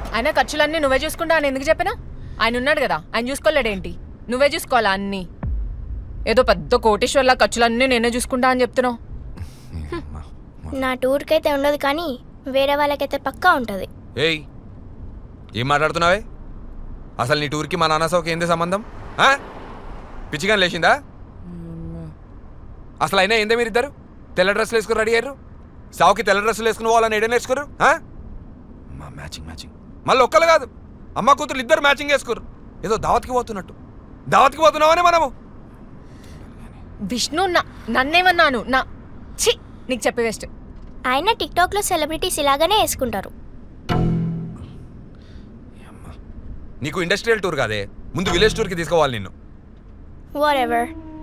ఆయన ఖర్చులన్నీ నువ్వే చూసుకుంటా అని ఎందుకు చెప్పినా ఆయన ఉన్నాడు కదా ఆయన చూసుకోలేడేంటి నువ్వే చూసుకోవాలా అన్నీ ఏదో పెద్ద కోటేశ్వర్లా ఖర్చులన్నీ నేనే చూసుకుంటా అని చెప్తున్నావు నా టూర్కి అయితే ఉండదు కానీ వేరే వాళ్ళకైతే పక్కా ఉంటుంది ఏయ్ ఏం మాట్లాడుతున్నావే అసలు నీ టూర్కి మా నాన్న సౌకి ఏంది సంబంధం ఆ? పిచ్చిగా లేచిందా అసలు అయినా ఏందే మీరు ఇద్దరు తెల్ల డ్రెస్సులు వేసుకుని రెడీ అయ్యారు సావుకి తెల్ల డ్రెస్సులు వేసుకుని వాళ్ళని ఏడైనా వేసుకోరు ఆ? మా మ్యాచింగ్ మ్యాచింగ్ మళ్ళీ ఒక్కరు కాదు అమ్మ కూతురు ఇద్దరు మ్యాచింగ్ వేసుకోరు ఏదో దావత్కి పోతున్నట్టు దావత్కి పోతున్నామని మనము విష్ణు నా నన్నేమన్నాను నా ఛీ నీకు చెప్పి వేస్ట్ ఆయన టిక్టాక్లో సెలబ్రిటీస్ ఇలాగనే వేసుకుంటారు నీకు ఇండస్ట్రియల్ టూర్ కాదే ముందు విలేజ్ టూర్కి తీసుకోవాలి నిన్ను వాట్ ఎవర్